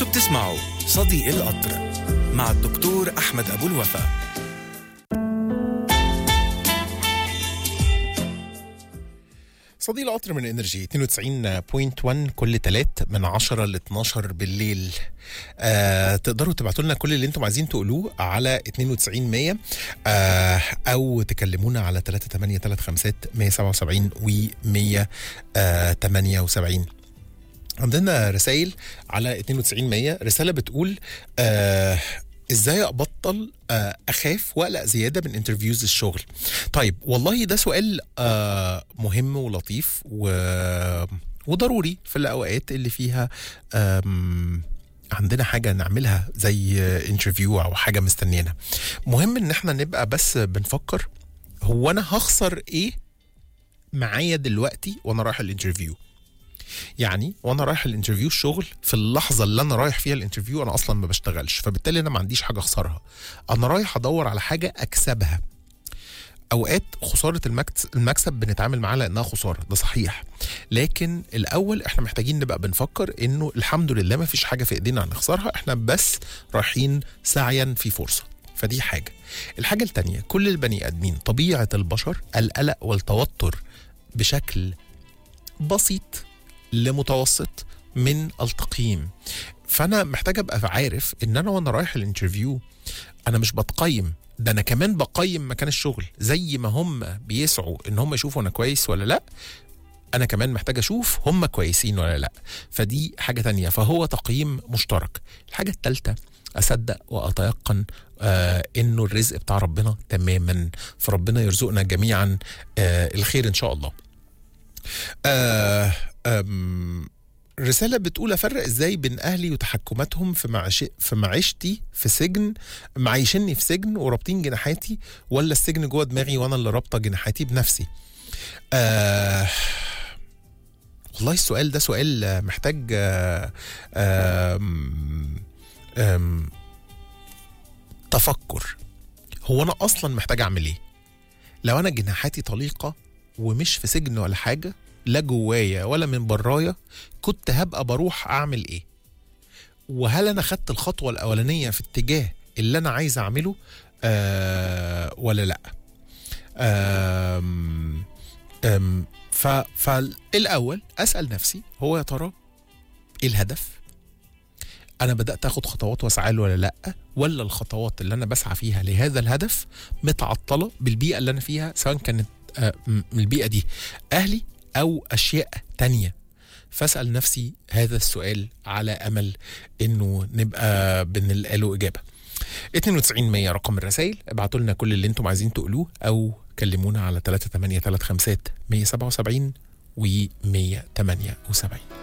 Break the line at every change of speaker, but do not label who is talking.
انتوا بتسمعوا صديق القطر مع الدكتور احمد ابو الوفا
صديق القطر من انرجي 92.1 كل تلات من 10 ل 12 بالليل آه تقدروا تبعتوا لنا كل اللي انتم عايزين تقولوه على 92 100 آه او تكلمونا على 3835 177 و 178 عندنا رسائل على 92 100 رساله بتقول آه ازاي ابطل آه، اخاف واقلق زياده من انترفيوز الشغل طيب والله ده سؤال آه، مهم ولطيف و... وضروري في الاوقات اللي فيها آم، عندنا حاجه نعملها زي انترفيو او حاجه مستنينا مهم ان احنا نبقى بس بنفكر هو انا هخسر ايه معايا دلوقتي وانا رايح الانترفيو يعني وانا رايح الانترفيو الشغل في اللحظه اللي انا رايح فيها الانترفيو انا اصلا ما بشتغلش فبالتالي انا ما عنديش حاجه اخسرها انا رايح ادور على حاجه اكسبها اوقات خساره المكس- المكسب بنتعامل معاها لانها خساره ده صحيح لكن الاول احنا محتاجين نبقى بنفكر انه الحمد لله ما فيش حاجه في ايدينا هنخسرها احنا بس رايحين سعيا في فرصه فدي حاجه الحاجه التانية كل البني ادمين طبيعه البشر القلق والتوتر بشكل بسيط لمتوسط من التقييم فانا محتاج ابقى عارف ان انا وانا رايح الانترفيو انا مش بتقيم ده انا كمان بقيم مكان الشغل زي ما هم بيسعوا ان هم يشوفوا انا كويس ولا لا انا كمان محتاج اشوف هم كويسين ولا لا فدي حاجه تانية فهو تقييم مشترك الحاجه الثالثه اصدق واتيقن آه انه الرزق بتاع ربنا تماما فربنا يرزقنا جميعا آه الخير ان شاء الله آه أم، رسالة بتقول أفرق إزاي بين أهلي وتحكماتهم في معش... في معيشتي في سجن معيشني في سجن ورابطين جناحاتي ولا السجن جوه دماغي وأنا اللي رابطة جناحاتي بنفسي آه... والله السؤال ده سؤال آه، محتاج آه... آم... آم... تفكر هو أنا أصلا محتاج أعمل إيه لو أنا جناحاتي طليقة ومش في سجن ولا حاجة لا جوايا ولا من برايا كنت هبقى بروح اعمل ايه وهل انا خدت الخطوه الاولانيه في اتجاه اللي انا عايز اعمله آه ولا لا آم آم ف فالاول اسال نفسي هو يا ترى ايه الهدف انا بدات اخد خطوات واسعى له ولا لا ولا الخطوات اللي انا بسعى فيها لهذا الهدف متعطله بالبيئه اللي انا فيها سواء كانت آه، م- البيئه دي اهلي او اشياء تانية فاسال نفسي هذا السؤال على امل انه نبقى بنلقى له اجابه 92 100 رقم الرسائل ابعتوا لنا كل اللي انتم عايزين تقولوه او كلمونا على 3835 177 و 178